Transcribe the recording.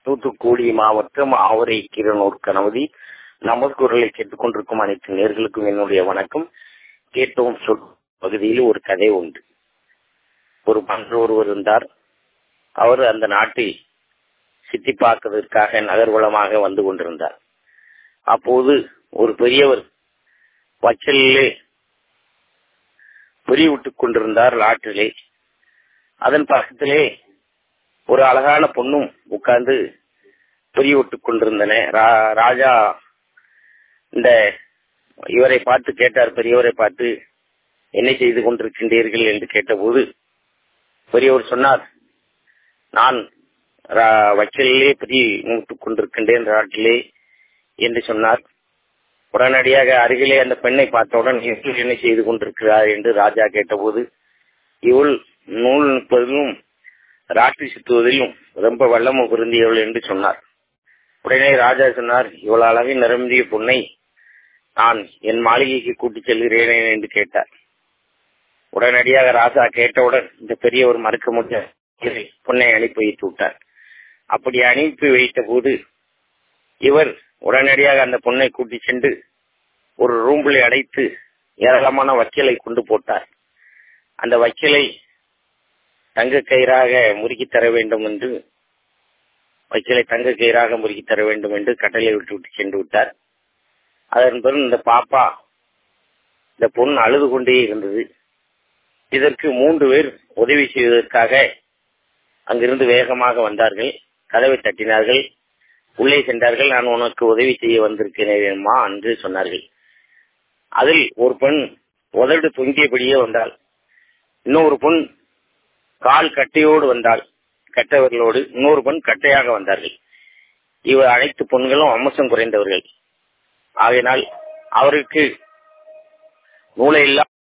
தூத்துக்குடி மாவட்டம் ஆவரை கீரனூர் கணவதி நமது குரலை கேட்டுக்கொண்டிருக்கும் அனைத்து நேர்களுக்கும் என்னுடைய வணக்கம் கேட்டோம் சொல் பகுதியில் ஒரு கதை உண்டு ஒரு மன்னர் ஒருவர் இருந்தார் அவர் அந்த நாட்டில் சித்தி பார்ப்பதற்காக நகர்வலமாக வந்து கொண்டிருந்தார் அப்போது ஒரு பெரியவர் வச்சலிலே பொறி விட்டுக் கொண்டிருந்தார் லாற்றிலே அதன் பக்கத்திலே ஒரு அழகான பொண்ணும் உட்கார்ந்து பொறி விட்டுக் கொண்டிருந்தன ராஜா இந்த இவரை பார்த்து கேட்டார் பெரியவரை பார்த்து என்ன செய்து கொண்டிருக்கின்றீர்கள் என்று கேட்டபோது பெரியவர் சொன்னார் நான் வச்சலிலே பொறி மூட்டுக் கொண்டிருக்கின்றேன் நாட்டிலே என்று சொன்னார் உடனடியாக அருகிலே அந்த பெண்ணை பார்த்தவுடன் என்ன செய்து கொண்டிருக்கிறார் என்று ராஜா கேட்டபோது இவள் நூல் நிற்பதிலும் ராட்டி சுத்துவதிலும் ரொம்ப வல்லமும் பொருந்தியவள் என்று சொன்னார் உடனே ராஜா சொன்னார் இவள் அழகை நிரம்பிய பொண்ணை நான் என் மாளிகைக்கு கூட்டிச் செல்கிறேன் என்று கேட்டார் உடனடியாக ராஜா கேட்டவுடன் இந்த பெரியவர் மறுக்க முடிய பொண்ணை அனுப்பி வைத்து விட்டார் அப்படி அனுப்பி வைத்த போது இவர் உடனடியாக அந்த பொண்ணை கூட்டி சென்று ஒரு ரூம்பில் அடைத்து ஏராளமான வக்கீலை கொண்டு போட்டார் அந்த வக்கீலை தங்க கயிறாக முறுக்கி தர வேண்டும் என்று வக்கீலை தங்க கயிறாக முறுக்கி தர வேண்டும் என்று கட்டளை விட்டு விட்டு சென்று விட்டார் அதன் பிறகு இந்த பாப்பா இந்த பொண்ணு அழுது கொண்டே இருந்தது இதற்கு மூன்று பேர் உதவி செய்வதற்காக அங்கிருந்து வேகமாக வந்தார்கள் கதவை தட்டினார்கள் உள்ளே சென்றார்கள் நான் உனக்கு உதவி செய்ய வந்திருக்கிறேன்மா என்று சொன்னார்கள் அதில் ஒரு பெண் உதடு தொங்கியபடியே வந்தாள் இன்னொரு பெண் கால் கட்டையோடு வந்தாள் கட்டவர்களோடு இன்னொரு பெண் கட்டையாக வந்தார்கள் இவர் அனைத்து பெண்களும் அம்சம் குறைந்தவர்கள் ஆகையினால் அவருக்கு நூலை எல்லாம்